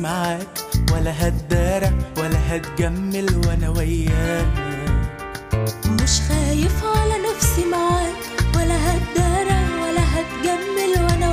معاك ولا هتدارى ولا هتجمل وانا وياك مش خايف على نفسي معاك ولا هتدارى ولا هتجمل وانا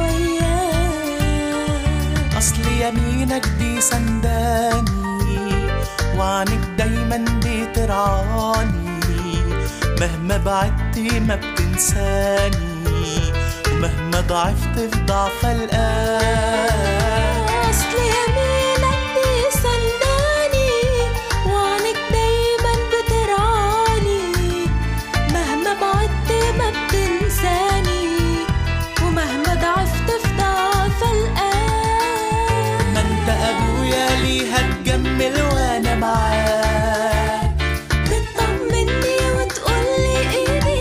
وياك اصل يمينك دي سنداني وعنك دايما بترعاني مهما بعدت ما بتنساني ومهما ضعفت في ضعف الآن اصل يمينك دي سنداني وعنك دايما بترعاني مهما بعدت ما بتنساني ومهما ضعفت في ضعف الآن ما انت ابويا ليه هتجمل وانا معاك بتطمني وتقولي ايدي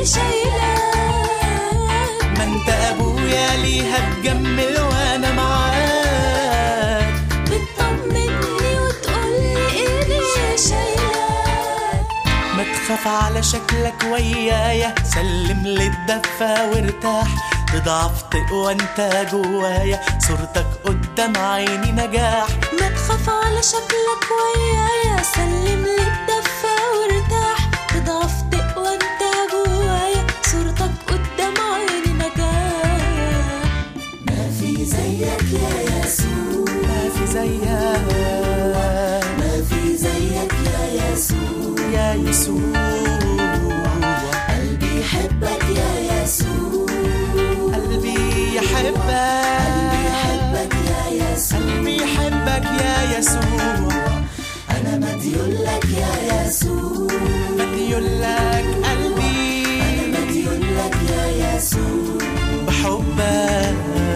شايلاك ما انت ابويا ليه هتجمل وانا معاك بتطمني وتقولي ايدي شايلاك ما تخاف على شكلك ويايا سلم للدفة وارتاح تضعف تقوى انت جوايا صورتك قدام عيني نجاح ما تخاف على شكلك ويايا سلم لي الدفة وارتاح تضعف تقوى انت جوايا صورتك قدام عيني نجاح ما في زيك يا يسوع ما في زيك ما في زيك يا يسوع يا يسوع قلبي يحبك يا يسوع قلبي يحبك يحبك يا يسوع قلبي يحبك يا يسوع انا مديون لك يا يسوع مديون لك قلبي مديون لك يا يسوع بحبك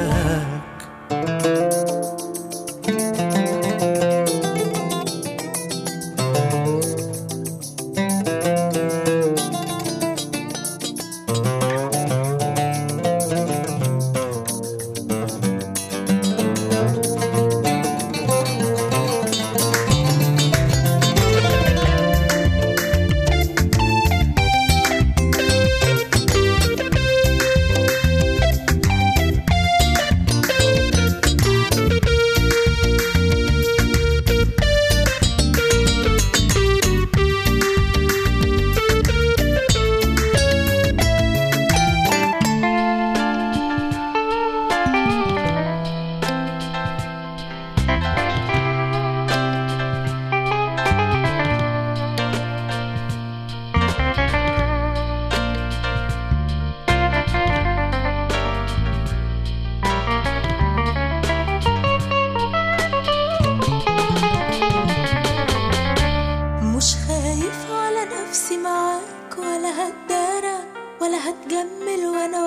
مش خايف على نفسي معاك ولا هتدارى ولا هتجمل وانا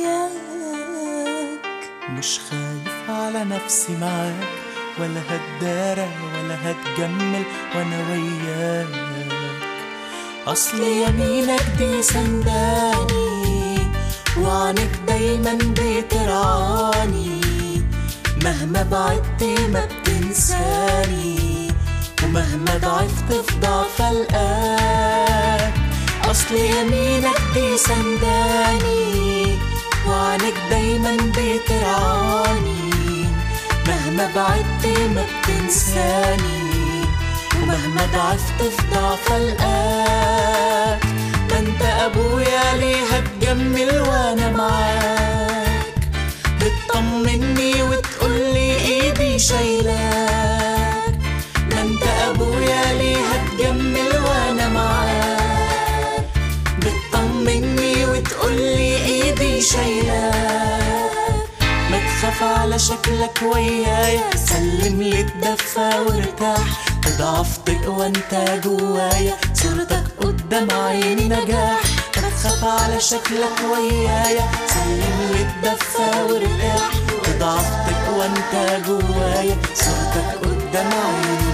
وياك مش خايف على نفسي معاك ولا هتدارى ولا هتجمل وانا وياك اصل يمينك دي سنداني وعنك دايما بترعاني مهما بعدت ما بتنساني ومهما ضعفت في ضعف الآن أصل يمينك دي سنداني وعنك دايما بترعاني مهما بعدت ما بتنساني ومهما ضعفت في ضعف الآن ما انت أبويا ليه هتجمل وأنا معاك بتطمني وتقولي إيدي شايلاك ما انت أبويا ليه هتجمل وأنا معاك بتطمني وتقولي إيدي شايلاك ما تخاف على شكلك ويايا سلم لي الدفة وارتاح تضعف تقوى انت جوايا صورتك قدام عيني نجاح ما تخاف على شكلك ويايا سلم لي الدفة وارتاح تضعف تقوى انت جوايا صورتك قدام عيني